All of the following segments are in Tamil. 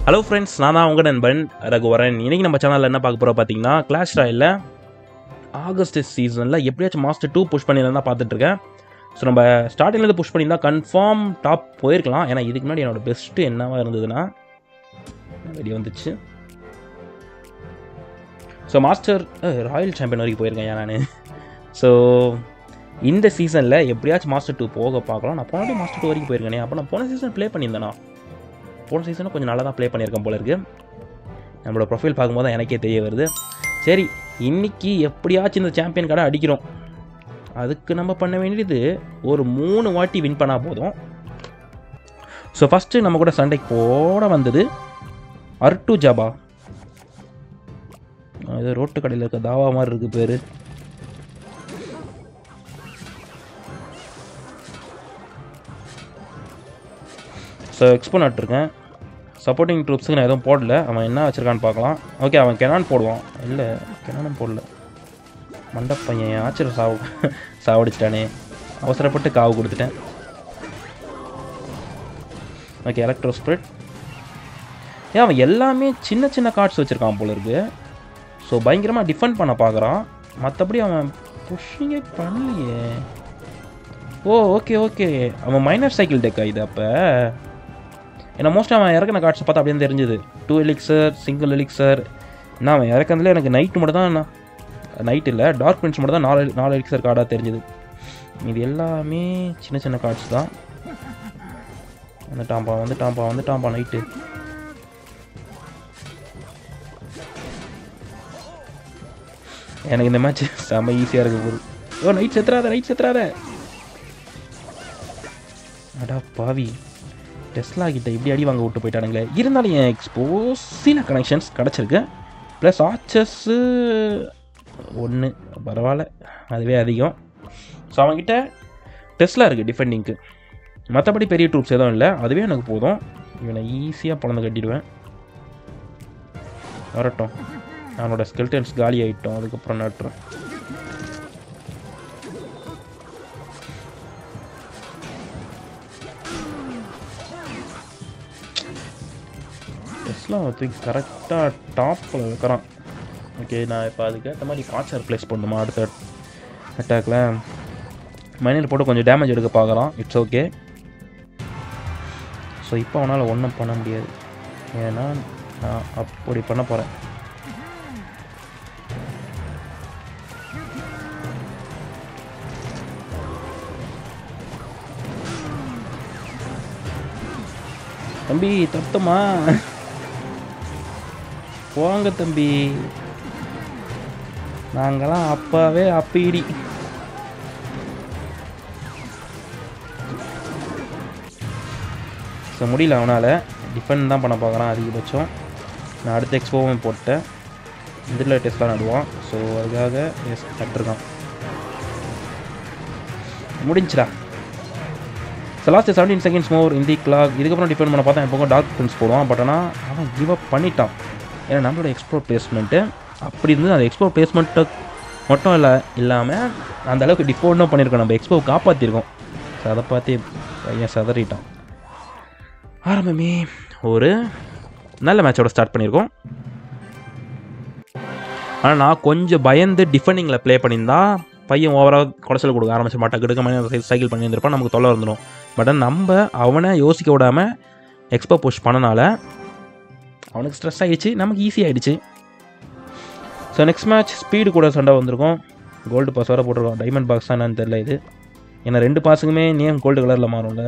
ஹலோ ஃப்ரெண்ட்ஸ் நான் தான் உங்கள் நண்பன் ரகுவரன் இன்னைக்கு நம்ம சேனலில் என்ன பார்க்க போகிறோம் பார்த்தீங்கன்னா கிளாஷ் ராயில் ஆகஸ்ட் சீசனில் எப்படியாச்சும் மாஸ்டர் டூ புஷ் பண்ணியிருந்தா தான் பார்த்துட்டு இருக்கேன் ஸோ நம்ம ஸ்டார்டிங்லேருந்து புஷ் பண்ணியிருந்தா கன்ஃபார்ம் டாப் போயிருக்கலாம் ஏன்னா இதுக்கு முன்னாடி என்னோட பெஸ்ட்டு என்னவா இருந்ததுன்னா வெளியே வந்துச்சு ஸோ மாஸ்டர் ராயல் சாம்பியன் வரைக்கும் போயிருக்கேன் ஏன் நான் ஸோ இந்த சீசனில் எப்படியாச்சும் மாஸ்டர் டூ போக பார்க்கலாம் நான் போன மாஸ்டர் டூ வரைக்கும் போயிருக்கேனே அப்போ நான் போன சீசன் ப்ளே பண்ணியிருந்தேனா போன சீசனும் கொஞ்சம் நல்லா தான் ப்ளே பண்ணியிருக்கேன் போல இருக்கு நம்மளோட ப்ரொஃபைல் பார்க்கும்போது தான் எனக்கே தெரிய வருது சரி இன்னைக்கு எப்படியாச்சும் இந்த சாம்பியன் கடை அடிக்கிறோம் அதுக்கு நம்ம பண்ண வேண்டியது ஒரு மூணு வாட்டி வின் பண்ணால் போதும் ஸோ ஃபஸ்ட்டு நம்ம கூட சண்டைக்கு போட வந்தது அர்டு ஜாபா இது ரோட்டு கடையில் இருக்க தாவா மாதிரி இருக்கு பேர் ஸோ எக்ஸ்போனட் இருக்கேன் சப்போர்ட்டிங் ட்ரூப்ஸுக்கு நான் எதுவும் போடல அவன் என்ன வச்சுருக்கான்னு பார்க்கலாம் ஓகே அவன் கெனான் போடுவான் இல்லை கெனானும் போடல மண்டப்பையன் ஆச்சரிய சாவு சாவடிச்சிட்டானே அவசரப்பட்டு காவு கொடுத்துட்டேன் ஓகே எலக்ட்ரோ ஸ்ப்ரிட் ஏன் அவன் எல்லாமே சின்ன சின்ன கார்ட்ஸ் வச்சுருக்கான் போல இருக்கு ஸோ பயங்கரமாக டிஃபெண்ட் பண்ண பார்க்குறான் மற்றபடி அவன் புஷ்ஷிங்கே பண்ணலையே ஓ ஓகே ஓகே அவன் மைனர் சைக்கிள் டெக்கா இது அப்போ ஏன்னா மோஸ்ட் அவன் இறக்குன கார்ட்ஸ் பார்த்தா அப்படியே தெரிஞ்சுது டூ எலிக்சர் சிங்கிள் எலிக்சர் என்ன அவன் இறக்குனதுல எனக்கு நைட்டு மட்டும் தான் நைட் இல்லை டார்க் பிரின்ஸ் மட்டும் தான் நாலு நாலு எலிக்சர் கார்டாக தெரிஞ்சுது இது எல்லாமே சின்ன சின்ன கார்ட்ஸ் தான் வந்துட்டான்ப்பா வந்துட்டான்ப்பா வந்துட்டான்ப்பா நைட்டு எனக்கு இந்த மேட்ச் செம்ம ஈஸியாக இருக்க போகுது ஓ நைட் செத்துறாத நைட் செத்துறாத அடா பாவி டெஸ்லா கிட்ட இப்படி அடி வாங்க விட்டு போயிட்டானுங்களே இருந்தாலும் என் எக்ஸ்போஸ் சில கனெக்ஷன்ஸ் கிடச்சிருக்கு ப்ளஸ் ஆச்சஸ்ஸு ஒன்று பரவாயில்ல அதுவே அதிகம் ஸோ அவன்கிட்ட டெஸ்லா இருக்குது டிஃபெண்டிங்க்கு மற்றபடி பெரிய ட்ரூப்ஸ் எதுவும் இல்லை அதுவே எனக்கு போதும் இவனை ஈஸியாக பிறந்து கட்டிடுவேன் வரட்டும் அவனோட ஸ்கெல்டன்ஸ் காலி ஆகிட்டோம் அதுக்கப்புறம் நட்டுறேன் டெஸ்லாம் தூக்கி கரெக்டாக டாப்பில் வைக்கிறான் ஓகே நான் இப்போ அதுக்கேற்ற மாதிரி கான்சர் ப்ளேஸ் பண்ணுமா அடுத்த அட்டாக்ல மைனில் போட்டு கொஞ்சம் டேமேஜ் எடுக்க பார்க்குறான் இட்ஸ் ஓகே ஸோ இப்போ அவனால் ஒன்றும் பண்ண முடியாது ஏன்னா நான் அப்படி பண்ண போகிறேன் தம்பி தப்புமா போங்க தம்பி நாங்களாம் அப்பாவே அப்பீடி ஸோ முடியல அவனால் டிஃபெண்ட் தான் பண்ண பார்க்குறான் அதிகபட்சம் நான் அடுத்த எக்ஸ்போவும் போட்டேன் இதில் டெஸ்ட்லாம் நடுவான் ஸோ அதுக்காக எஸ் நட்டுருக்கான் முடிஞ்சுடா so last seventeen seconds more in the clock இதுக்கப்புறம் டிஃபெண்ட் பண்ண பார்த்தா எப்போ டார்க் பிரின்ஸ் போடுவான் பட் ஆனால் அவன் கிவ் அப் பண்ணிட்டான் ஏன்னா நம்மளோட எக்ஸ்ப்ளோர் பிளேஸ்மெண்ட்டு அப்படி இருந்து அந்த எக்ஸ்ப்ளோர் பிளேஸ்மெண்ட்டு மட்டும் இல்லை இல்லாமல் அந்த அளவுக்கு டிஃபோர்ட்டும் பண்ணியிருக்கோம் நம்ம எக்ஸ்போ காப்பாற்றிருக்கோம் ஸோ அதை பார்த்து பையன் சதறிட்டான் ஆரம்பமே ஒரு நல்ல மேட்சோட ஸ்டார்ட் பண்ணியிருக்கோம் ஆனால் நான் கொஞ்சம் பயந்து டிஃபெண்டிங்கில் ப்ளே பண்ணியிருந்தா பையன் ஓவராக குடைச்சல் கொடுக்க ஆரம்பிச்ச மாட்டான் கிடக்க மாதிரி சைக்கிள் பண்ணியிருந்திருப்பான் நமக்கு தொலை இருந்துடும் பட் நம்ம அவனை யோசிக்க விடாமல் எக்ஸ்போ புஷ் பண்ணனால அவனுக்கு ஸ்ட்ரெஸ் ஆகிடுச்சு நமக்கு ஈஸி ஆகிடுச்சு ஸோ நெக்ஸ்ட் மேட்ச் ஸ்பீடு கூட சண்டை வந்திருக்கும் கோல்டு பாஸ் வர போட்டிருக்கோம் டைமண்ட் பாக்ஸ் தான் என்னன்னு தெரில இது ஏன்னா ரெண்டு பாஸுக்குமே நேம் கோல்டு கலரில் மாறும்ல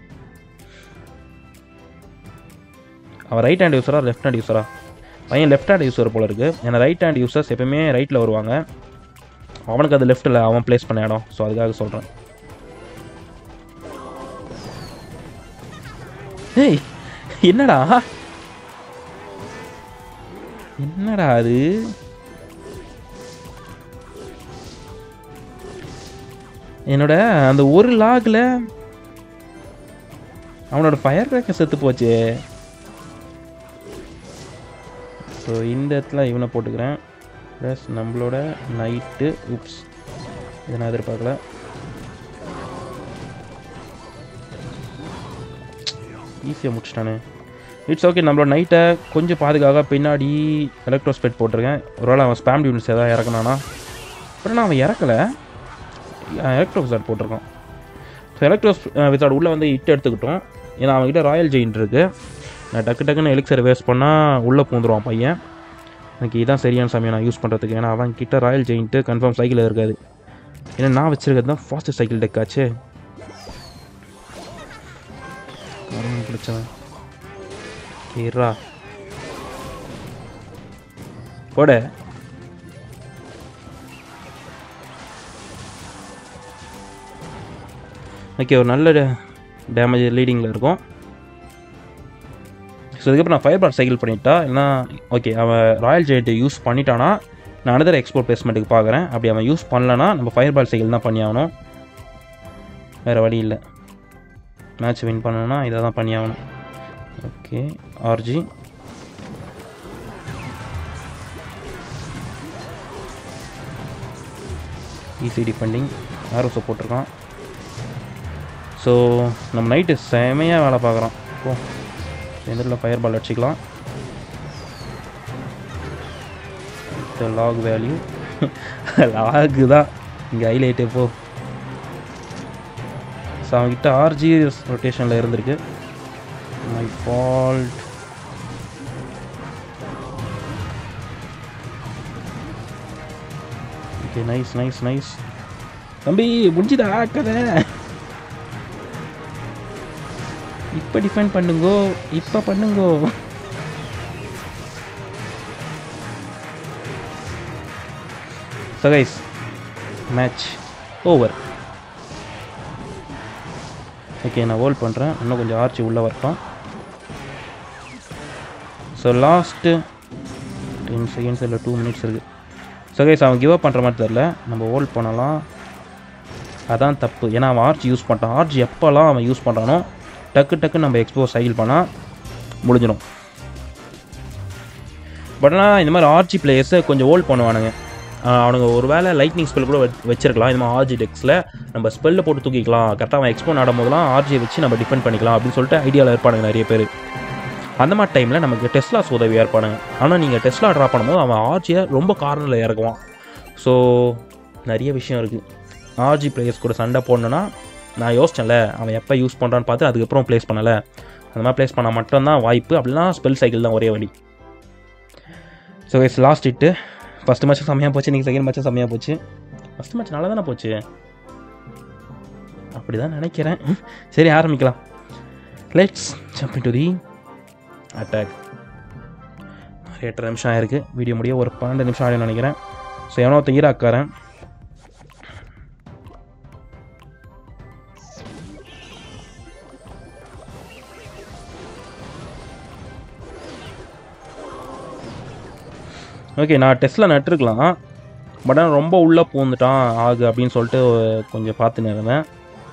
அவன் ரைட் ஹேண்ட் யூஸரா லெஃப்ட் ஹேண்ட் யூஸரா பையன் லெஃப்ட் ஹேண்ட் யூஸர் போல இருக்குது ஏன்னா ரைட் ஹேண்ட் யூஸர்ஸ் எப்பவுமே ரைட்டில் வருவாங்க அவனுக்கு அது லெஃப்ட்டில் அவன் ப்ளேஸ் பண்ண இடம் ஸோ அதுக்காக சொல்கிறேன் ஏய் என்னடா என்னடா அது என்னோட அந்த ஒரு லாகில் அவனோட ஃபயர் கிராக்கர் செத்து போச்சு ஸோ இந்த இடத்துல இவனை போட்டுக்கிறேன் ப்ளஸ் நம்மளோட நைட்டு உப்ஸ் இதை நான் எதிர்பார்க்கல ஈஸியாக முடிச்சிட்டானே இட்ஸ் ஓகே நம்மளோட நைட்டை கொஞ்சம் பாதுகாக்க பின்னாடி எலக்ட்ரோஸ்பெட் போட்டிருக்கேன் ஒருவேளை அவன் ஸ்பேம் யூனிட்ஸ் ஏதாவது இறக்குனானா அப்புறம் நான் அவன் இறக்கலை எலக்ட்ரோ விசார்ட் போட்டிருக்கான் ஸோ எலக்ட்ரோஸ் விசார்ட் உள்ளே வந்து இட்டு எடுத்துக்கிட்டோம் ஏன்னா அவன்கிட்ட ராயல் ஜெயின் இருக்குது நான் டக்கு டக்குன்னு எலிக்சர் வேஸ்ட் பண்ணால் உள்ளே பூந்துருவான் பையன் எனக்கு இதான் சரியான சமயம் நான் யூஸ் பண்ணுறதுக்கு ஏன்னா அவன் கிட்ட ராயல் ஜெயின்ட்டு கன்ஃபார்ம் சைக்கிள் இருக்காது ஏன்னா நான் வச்சிருக்கிறது தான் ஃபாஸ்ட் சைக்கிள் டெக் ஆச்சு கருமம் பிடிச்சவன் கேரா போட ஓகே ஒரு நல்ல டேமேஜ் லீடிங்கில் இருக்கும் ஸோ இதுக்கப்புறம் நான் ஃபயர் பால் சைக்கிள் பண்ணிட்டா இல்லைனா ஓகே அவன் ராயல் ஜெயிட்டை யூஸ் பண்ணிட்டானா நான் அனதர் எக்ஸ்போர்ட் பிளேஸ்மெண்ட்டுக்கு பார்க்குறேன் அப்படி அவன் யூஸ் பண்ணலனா நம்ம ஃபயர் பால் சைக்கிள் தான் பண்ணி ஆகணும் வேறு வழி இல்லை மேட்ச் வின் பண்ணணும்னா இதை தான் பண்ணி ஆகணும் ஓகே ஆர்ஜி ஈஸி டிஃபெண்டிங் ஆரோஸை போட்டிருக்கான் ஸோ நம்ம நைட்டு செமையாக வேலை பார்க்குறோம் ஓ எந்திரில் ஃபயர் பால் அடிச்சிக்கலாம் லாக் வேல்யூ லாகு தான் இங்கே ஹைலைட்டே போ ஸோ அவங்ககிட்ட ஆர்ஜி ரொட்டேஷனில் இருந்திருக்கு my fault okay nice nice nice தம்பி முடிஞ்சுதா கதை இப்போ டிஃபெண்ட் பண்ணுங்கோ இப்போ பண்ணுங்கோ so guys match over okay நான் ஹோல்ட் பண்ணுறேன் இன்னும் கொஞ்சம் ஆர்ச்சி உள்ளே வரட்டும் ஸோ லாஸ்ட்டு டென் செகண்ட்ஸ் இல்லை டூ மினிட்ஸ் இருக்குது ஸோ கைஸ் அவன் கிவ் அப் பண்ணுற மாதிரி தெரில நம்ம ஹோல்ட் பண்ணலாம் அதான் தப்பு ஏன்னா அவன் ஆர்ச்சி யூஸ் பண்ணிட்டான் ஆர்ச்சி எப்போல்லாம் அவன் யூஸ் பண்ணுறானோ டக்கு டக்கு நம்ம எக்ஸ்போ சைக்கிள் பண்ணால் முடிஞ்சிடும் பட் ஆனால் இந்த மாதிரி ஆர்ஜி பிளேயர்ஸை கொஞ்சம் ஹோல்ட் பண்ணுவானுங்க ஆஹ் அவனுங்க ஒரு வேளை லைட்னிங் ஸ்பெல் கூட வச்- வச்சிருக்கலாம் இந்த மாதிரி ஆர்ஜி டெக்ஸில் நம்ம ஸ்பெல்ல போட்டு தூக்கிக்கலாம் கரெக்டாக அவன் எக்ஸ்போ நடும் போதெல்லாம் ஆர்ஜியை வச்சு நம்ம டிஃபெண்ட் பண்ணிக்கலாம் அப்படின்னு சொல்லிட்டு ஐடியாவில் இருப்பானுங்க நிறைய பேர் அந்த மாதிரி டைமில் நமக்கு டெஸ்லாஸ் உதவியாக இருப்பானுங்க ஆனால் நீங்கள் டெஸ்லா ட்ரா பண்ணும்போது அவன் ஆர்ஜியை ரொம்ப கார்னரில் இறக்குவான் ஸோ நிறைய விஷயம் இருக்குது ஆர்ஜி பிளேயர்ஸ் கூட சண்டை போடணுன்னா நான் யோசிச்சேன்ல அவன் எப்போ யூஸ் பண்ணுறான்னு பார்த்து அதுக்கப்புறம் ப்ளேஸ் பண்ணலை அந்த மாதிரி ப்ளேஸ் பண்ணால் மட்டும்தான் வாய்ப்பு அப்படின்னா ஸ்பெல் சைக்கிள் தான் ஒரே வழி ஸோ கைஸ் லாஸ்ட் இட்டு ஃபஸ்ட் மேட்ச் செம்மையாக போச்சு நீங்கள் செகண்ட் மேட்ச்சும் செம்மையாக போச்சு ஃபஸ்ட் மேட்ச் நல்லா தானே போச்சு அப்படி தான் நினைக்கிறேன் சரி ஆரம்பிக்கலாம் let's jump to the attack எட்டரை நிமிஷம் ஆயிருக்கு வீடியோ முடிய ஒரு பன்னெண்டு நிமிஷம் ஆகிடும் நினைக்கிறேன் ஸோ எவனோ ஒருத்தன் ஈராக்காரன் ஓகே நான் டெஸ்ட்டில் நட்டுருக்கலாம் பட் ஆனால் ரொம்ப உள்ளே பூந்துட்டான் ஆகு அப்படின்னு சொல்லிட்டு கொஞ்சம் பார்த்து இருந்தேன்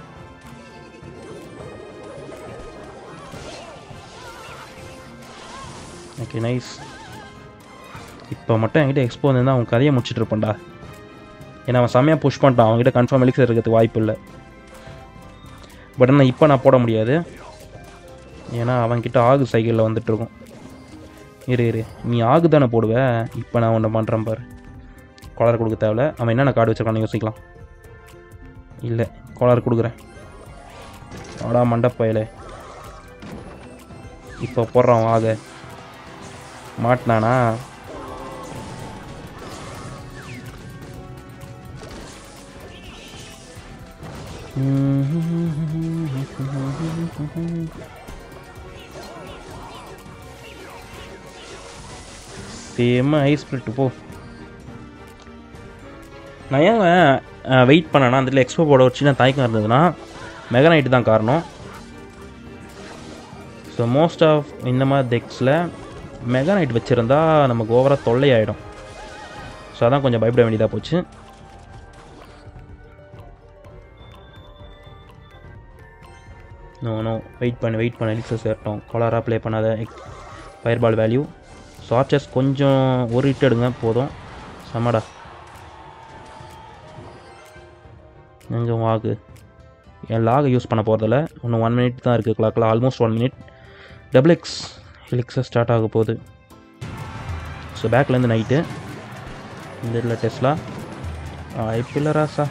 ஓகே நைஸ் இப்போ மட்டும் என்கிட்ட எக்ஸ்போ வந்து அவன் கதையை முடிச்சிட்டு இருப்பான்டா ஏன்னா அவன் செம்மையாக புஷ் பண்ணிட்டான் அவன்கிட்ட கன்ஃபார்ம் எலிக்ஸ் இருக்கிறதுக்கு வாய்ப்பு இல்லை பட் ஆனால் இப்போ நான் போட முடியாது ஏன்னா அவன்கிட்ட ஆகு சைக்கிளில் வந்துட்டு இருக்கும் இரு இரு நீ ஆகு தானே போடுவ இப்போ நான் ஒன்று பண்ணுறேன் பாரு கொலர் கொடுக்க தேவையில்ல அவன் என்னென்ன கார்டு வச்சிருக்கான்னு யோசிக்கலாம் இல்லை கொலர் கொடுக்குறேன் ஆடா மண்டப்பயலே இப்போ போடுறான் ஆக மாட்டினானா சேம ஐஸ் ஸ்பிரிட் போ நான் ஏன் வெயிட் பண்ணேன்னா அந்த இடத்துல எக்ஸ்போ போட ஒரு சின்ன தயக்கம் இருந்ததுன்னா மெகனைட்டு தான் காரணம் ஸோ மோஸ்ட் ஆஃப் இந்த மாதிரி டெக்ஸில் மெகனைட் வச்சுருந்தா நமக்கு ஓவராக தொல்லையாயிடும் ஸோ அதான் கொஞ்சம் பயப்பட வேண்டியதாக போச்சு நோ நோ வெயிட் பண்ணு வெயிட் பண்ண எலிக்ஸஸ் ஏறட்டும் கொலாராக ப்ளே பண்ணாத fire ball value so archers கொஞ்சம் ஒரு ஹிட் எடுங்க போதும் செம்மடா கொஞ்சம் வாகு என் லாகை யூஸ் பண்ண போகிறதில்ல இன்னும் ஒன் மினிட் தான் இருக்குது கிளாக்கில் almost one minute double x elixir start ஆக போகுது ஸோ பேக்லேருந்து நைட்டு இந்த இதில் டெஸ்லா ஐப்பில்ல ராசா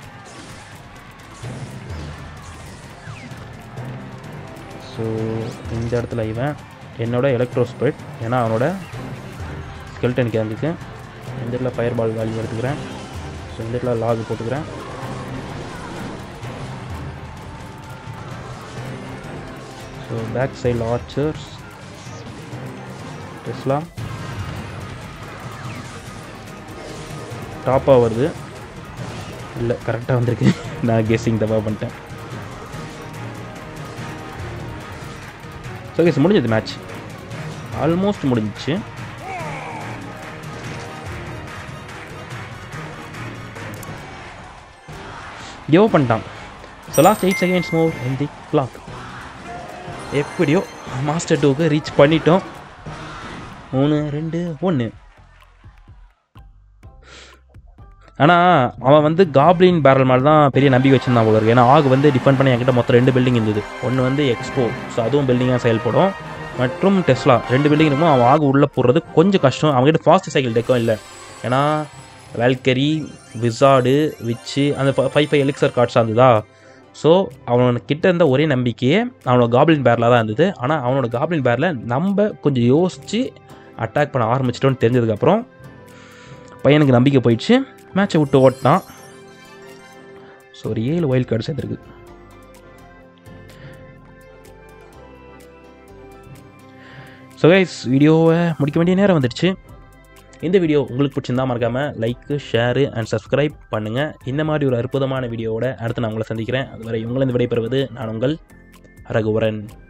ஸோ இந்த இடத்துல இவன் என்னோட எலக்ட்ரோஸ்பெட் ஏன்னா அவனோட ஸ்கெல்டன் கேங்குக்கு இந்த இடத்துல ஃபயர் பால் வேல்யூ எடுத்துக்கிறேன் ஸோ இந்த இடத்துல லாக் போட்டுக்கிறேன் ஸோ பேக் சைடில் ஆர்ச்சர்ஸ் டெஸ்லா டாப்பாக வருது இல்லை கரெக்டாக வந்திருக்கு நான் கெஸ்ஸிங் தப்பாக பண்ணிட்டேன் ஸோ கேஸ் முடிஞ்சது மேட்ச் ஆல்மோஸ்ட் முடிஞ்சிச்சு யோ பண்ணிட்டான் so last eight seconds move in the clock எப்படியோ மாஸ்டர் டூக்கு ரீச் பண்ணிட்டோம் மூணு ரெண்டு ஒன்று ஆனால் அவன் வந்து காப்ளின் பேரல் மேலே தான் பெரிய நம்பிக்கை வச்சிருந்தான் போல இருக்கு ஏன்னா ஆகு வந்து டிஃபெண்ட் பண்ணி என்கிட்ட மொத்தம் ரெண்டு பில்டிங் இருந்தது ஒன்று வந்து எக்ஸ்போ ஸோ அதுவும் பில்டிங்காக செயல்படும் மற்றும் டெஸ்லா ரெண்டு பில்டிங் இருக்கும் அவன் ஆகு உள்ளே போடுறது கொஞ்சம் கஷ்டம் அவங்ககிட்ட ஃபாஸ்ட் சைக்கிள் டெக்கும் இல்லை ஏன்னா வேல்கரி விசார்டு விச்சு அந்த ஃபைவ் ஃபைவ் எலிக்சர் கார்ட்ஸ் இருந்ததா ஸோ அவனுக்கு கிட்ட இருந்த ஒரே நம்பிக்கையே அவனோட காப்ளின் பேரில் தான் இருந்தது ஆனால் அவனோட காப்ளின் பேரில் நம்ம கொஞ்சம் யோசித்து அட்டாக் பண்ண ஆரம்பிச்சிட்டோன்னு தெரிஞ்சதுக்கப்புறம் பையனுக்கு நம்பிக்கை போயிடுச்சு மேட்சை விட்டு ஓட்டினான் ஸோ ஒரு ஏழு வைல்ட் கார்டு சேர்ந்துருக்கு ஸோ கைஸ் வீடியோவை முடிக்க வேண்டிய நேரம் வந்துடுச்சு இந்த வீடியோ உங்களுக்கு பிடிச்சிருந்தா மறக்காமல் லைக்கு ஷேரு அண்ட் சப்ஸ்கிரைப் பண்ணுங்கள் இந்த மாதிரி ஒரு அற்புதமான வீடியோவோட அடுத்து நான் உங்களை சந்திக்கிறேன் அதுவரை உங்களிருந்து விடைபெறுவது நான் உங்கள் ரகுவரன்